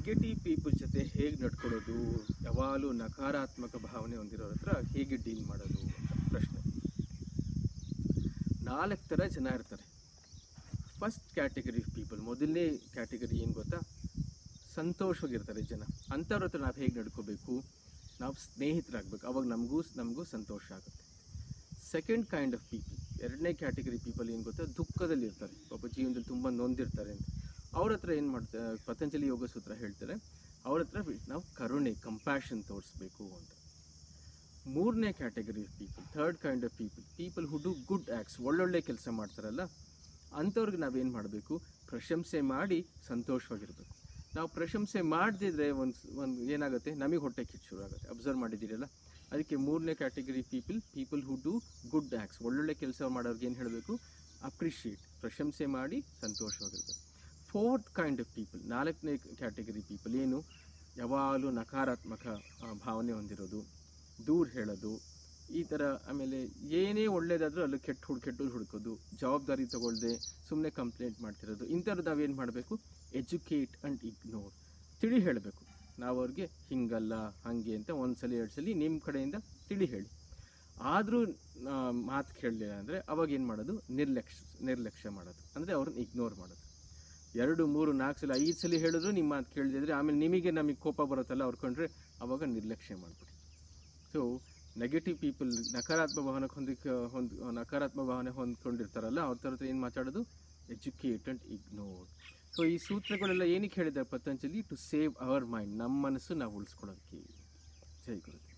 negative people ಜೊತೆ ಹೇಗೆ ನಡ್ಕೊಳ್ಳೋದು ಯಾವಾಗಲೂ ನಕಾರಾತ್ಮಕ ಭಾವನೆ ಹೊಂದಿರೋರ ಹತ್ರ ಹೇಗೆ ಡೀಲ್ ಮಾಡೋದು ಅಂತ ಪ್ರಶ್ನೆ ನಾಲ್ಕು ಥರ ಜನ ಇರ್ತಾರೆ ಫಸ್ಟ್ ಕ್ಯಾಟಗರಿ ಪೀಪಲ್ ಮೊದಲನೇ ಕ್ಯಾಟಗರಿ ಏನು ಗೊತ್ತಾ ಸಂತೋಷವಾಗಿರ್ತಾರೆ ಜನ ಅಂಥವ್ರ ಹತ್ರ ನಾವು ಹೇಗೆ ನಡ್ಕೋಬೇಕು ನಾವು ಸ್ನೇಹಿತರಾಗಬೇಕು ಅವಾಗ ನಮಗೂ ನಮಗೂ ಸಂತೋಷ ಆಗುತ್ತೆ ಸೆಕೆಂಡ್ ಕೈಂಡ್ ಆಫ್ ಪೀಪಲ್ ಎರಡನೇ ಕ್ಯಾಟಗರಿ ಪೀಪಲ್ ಏನು ಗೊತ್ತಾ ದುಃಖದಲ್ಲಿ ಇರ್ತಾರೆ ಪಾಪ ಜೀವನದಲ್ಲಿ ತುಂಬ ನೊಂದಿರ್ತಾರೆ ಅಂತ ಅವ್ರ ಹತ್ರ ಏನು ಮಾಡ್ತಾರೆ ಪತಂಜಲಿ ಯೋಗ ಸೂತ್ರ ಹೇಳ್ತಾರೆ ಅವ್ರ ಹತ್ರ ನಾವು ಕರುಣೆ ಕಂಪ್ಯಾಷನ್ ತೋರಿಸ್ಬೇಕು ಅಂತ ಮೂರನೇ category people third kind of people people who do good acts ಒಳ್ಳೊಳ್ಳೆ ಕೆಲಸ ಮಾಡ್ತಾರಲ್ಲ ಅಂಥವ್ರಿಗೆ ನಾವೇನು ಮಾಡಬೇಕು ಪ್ರಶಂಸೆ ಮಾಡಿ ಸಂತೋಷವಾಗಿರಬೇಕು ನಾವು ಪ್ರಶಂಸೆ ಮಾಡದಿದ್ರೆ ಒಂದು ಒಂದು ಏನಾಗುತ್ತೆ ನಮಗೆ ಹೊಟ್ಟೆ ಕಿಚ್ಚು ಶುರು ಆಗುತ್ತೆ ಅಬ್ಸರ್ವ್ ಮಾಡಿದ್ದೀರಲ್ಲ ಅದಕ್ಕೆ ಮೂರನೇ category people people who do good acts ಒಳ್ಳೊಳ್ಳೆ ಕೆಲಸ ಮಾಡೋರ್ಗೆ ಏನು ಹೇಳಬೇಕು ಅಪ್ರಿಷಿಯೇಟ್ ಪ್ರಶಂಸೆ ಮಾಡಿ ಸಂತೋಷವಾಗಿರ್ಬೇಕು ಫೋರ್ತ್ ಕೈಂಡ್ ಆಫ್ ಪೀಪಲ್ ನಾಲ್ಕನೇ ಕ್ಯಾಟಗರಿ ಪೀಪಲ್ ಏನು ಯಾವಾಗಲೂ ನಕಾರಾತ್ಮಕ ಆ, ಭಾವನೆ ಹೊಂದಿರೋದು ದೂರ ಹೇಳೋದು ಈ ಥರ ಆಮೇಲೆ ಏನೇ ಒಳ್ಳೇದಾದರೂ ಅಲ್ಲಿ ಕೆಟ್ಟ ಹುಡ್ ಕೆಟ್ಟದ್ದು ಹುಡ್ಕೋದು ಜವಾಬ್ದಾರಿ ತಗೊಳ್ದೆ ಸುಮ್ಮನೆ ಕಂಪ್ಲೇಂಟ್ ಮಾಡ್ತಿರೋದು ಇಂಥವ್ರು ನಾವೇನು ಮಾಡಬೇಕು ಎಜುಕೇಟ್ ಆ್ಯಂಡ್ ಇಗ್ನೋರ್ ತಿಳಿ ಹೇಳಬೇಕು ನಾವು ಅವ್ರಿಗೆ ಹಿಂಗಲ್ಲ ಹಾಗೆ ಅಂತ ಒಂದು ಸಲ ಎರಡು ಸಲ ನಿಮ್ಮ ಕಡೆಯಿಂದ ತಿಳಿ ಹೇಳಿ ಆದರೂ ಮಾತು ಕೇಳಲಿಲ್ಲ ಅಂದರೆ ಅವಾಗ ಏನು ಮಾಡೋದು ನಿರ್ಲಕ್ಷ್ಯ ನಿರ್ಲಕ್ಷ್ಯ ಮಾಡೋದು ಅಂದರೆ ಅವ್ರನ್ನ ಇಗ್ನೋರ್ ಮಾಡೋದು ಎರಡು ಮೂರು ನಾಲ್ಕು ಸಲ ಐದು ಸಲ ಹೇಳಿದ್ರು ನಿಮ್ಮ ಮಾತು ಕೇಳದಿದ್ರೆ ಆಮೇಲೆ ನಿಮಗೆ ನಮಗೆ ಕೋಪ ಬರುತ್ತಲ್ಲ ಅವ್ರು ಕಂಡ್ರೆ ಅವಾಗ ನಿರ್ಲಕ್ಷ್ಯ ಮಾಡಿಬಿಡಿ ಸೊ ನೆಗೆಟಿವ್ ಪೀಪಲ್ ನಕಾರಾತ್ಮಕ ಭಾವನೆ ಹೊಂದಿಕ ಹೊಂದ್ ನಕಾರಾತ್ಮಕ ಭಾವನೆ ಹೊಂದ್ಕೊಂಡಿರ್ತಾರಲ್ಲ ಅವ್ರ ಥರ ಹತ್ರ ಏನು ಮಾತಾಡೋದು ಎಜುಕೇಟ್ ಆ್ಯಂಡ್ ಇಗ್ನೋರ್ ಸೊ ಈ ಸೂತ್ರಗಳೆಲ್ಲ ಏನಕ್ಕೆ ಹೇಳಿದ್ದಾರೆ Patanjali to save our mind ನಮ್ಮ ಮನಸ್ಸು ನಾವು ಉಳಿಸ್ಕೊಳ್ಳೋದಕ್ಕೆ ಜೈ ಗುರು